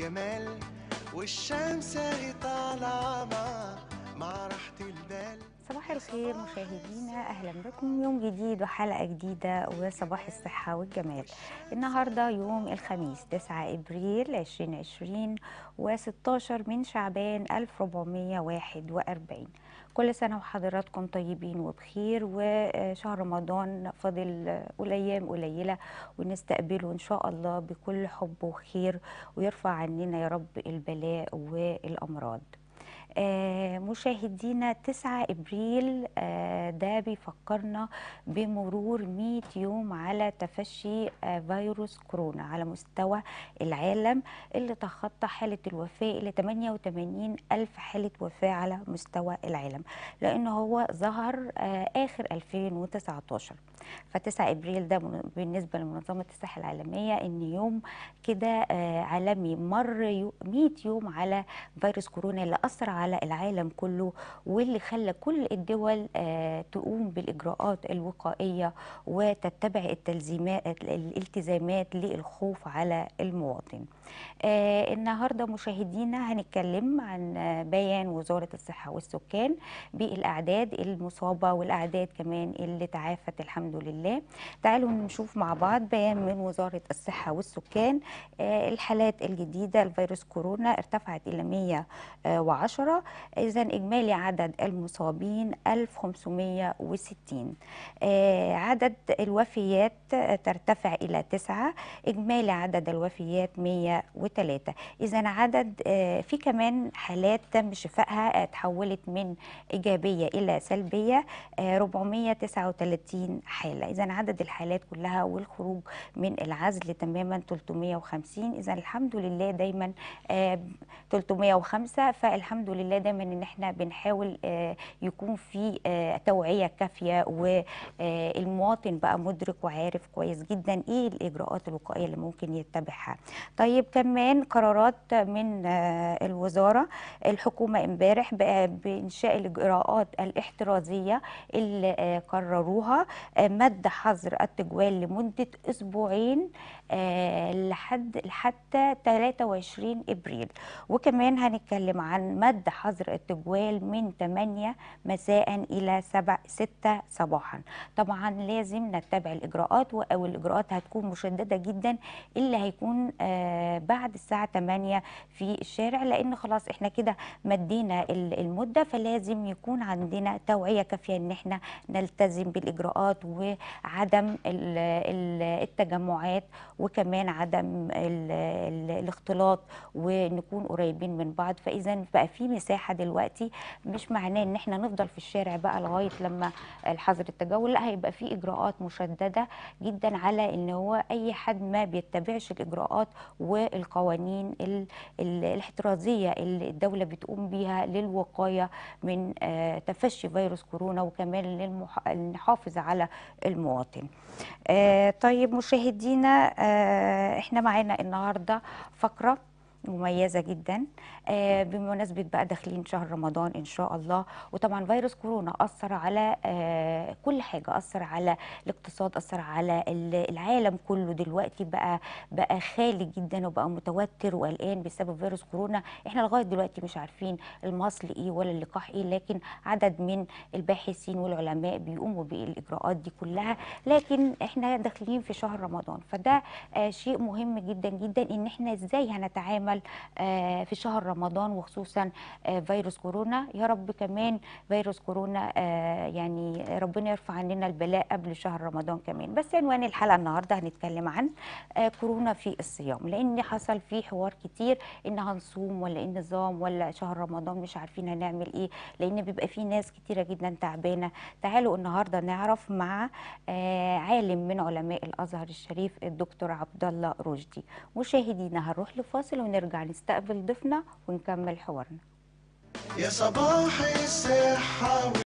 والجمال والشمس اهي طالعة مع مع راحة البال صباح الخير مشاهدينا اهلا بكم يوم جديد وحلقه جديده وصباح الصحه والجمال النهارده يوم الخميس 9 ابريل 2020 و16 من شعبان 1441 كل سنه وحضراتكم طيبين وبخير وشهر رمضان فاضل ايام قليله ونستقبله ان شاء الله بكل حب وخير ويرفع عننا يا رب البلاء والامراض آه، مشاهدينا 9 ابريل آه، ده بيفكرنا بمرور 100 يوم على تفشي آه، فيروس كورونا على مستوى العالم اللي تخطى حاله الوفاه الى 88 الف حاله وفاه على مستوى العالم لان هو ظهر اخر 2019 ف9 ابريل ده بالنسبه لمنظمه الصحه العالميه ان يوم كده عالمي مر 100 يوم على فيروس كورونا اللي اثر على العالم كله واللي خلى كل الدول تقوم بالاجراءات الوقائيه وتتبع التلزيمات الالتزامات للخوف على المواطن. آه النهارده مشاهدينا هنتكلم عن بيان وزاره الصحه والسكان بالاعداد المصابه والاعداد كمان اللي تعافت الحمد لله. تعالوا نشوف مع بعض بيان من وزاره الصحه والسكان آه الحالات الجديده لفيروس كورونا ارتفعت الى 110 اذا اجمالي عدد المصابين 1560 آه عدد الوفيات ترتفع الى 9 اجمالي عدد الوفيات 103 اذا عدد في كمان حالات تم شفائها تحولت من ايجابيه الى سلبيه 439 حاله اذا عدد الحالات كلها والخروج من العزل تماما 350 اذا الحمد لله دايما 305 فالحمد لله دايما ان احنا بنحاول يكون في توعيه كافيه والمواطن بقى مدرك وعارف كويس جدا ايه الاجراءات الوقائيه اللي ممكن يتبعها طيب كمان قرارات من الوزاره الحكومه امبارح بانشاء الاجراءات الاحترازيه اللي قرروها مد حظر التجوال لمده اسبوعين لحد حتى 23 ابريل وكمان هنتكلم عن مد حظر التجوال من 8 مساء الى 7 6 صباحا طبعا لازم نتبع الاجراءات او الاجراءات هتكون مشدده جدا اللي هيكون آه بعد الساعه 8 في الشارع لان خلاص احنا كده مدينا المده فلازم يكون عندنا توعيه كافيه ان احنا نلتزم بالاجراءات وعدم التجمعات وكمان عدم ال ال الاختلاط ونكون قريبين من بعض فاذا بقى في مساحه دلوقتي مش معناه ان احنا نفضل في الشارع بقى لغايه لما الحظر التجول لا هيبقى في اجراءات مشدده جدا على ان هو اي حد ما بيتبعش الاجراءات والقوانين ال ال الاحترازيه اللي الدوله بتقوم بيها للوقايه من آه تفشي فيروس كورونا وكمان للحافظ على المواطن. آه طيب مشاهدينا آه احنا معانا النهارده فقره مميزة جدا آه بمناسبة بقى داخلين شهر رمضان إن شاء الله وطبعا فيروس كورونا أثر على آه كل حاجة أثر على الاقتصاد أثر على العالم كله دلوقتي بقى بقى خالي جدا وبقى متوتر وقلقان بسبب فيروس كورونا احنا لغاية دلوقتي مش عارفين المصل إيه ولا اللقاح إيه لكن عدد من الباحثين والعلماء بيقوموا بالإجراءات دي كلها لكن احنا داخلين في شهر رمضان فده آه شيء مهم جدا جدا إن احنا إزاي هنتعامل في شهر رمضان وخصوصا فيروس كورونا يا رب كمان فيروس كورونا يعني ربنا يرفع عننا البلاء قبل شهر رمضان كمان بس عنوان الحلقه النهارده هنتكلم عن كورونا في الصيام لان حصل فيه حوار كتير ان هنصوم ولا ايه النظام ولا شهر رمضان مش عارفين هنعمل ايه لان بيبقى في ناس كتيره جدا تعبانه تعالوا النهارده نعرف مع عالم من علماء الازهر الشريف الدكتور عبد الله رشدي مشاهدينا هنروح لفاصل ونرجع نرجع نستقبل ضيفنا ونكمل حوارنا يا صباح الصحة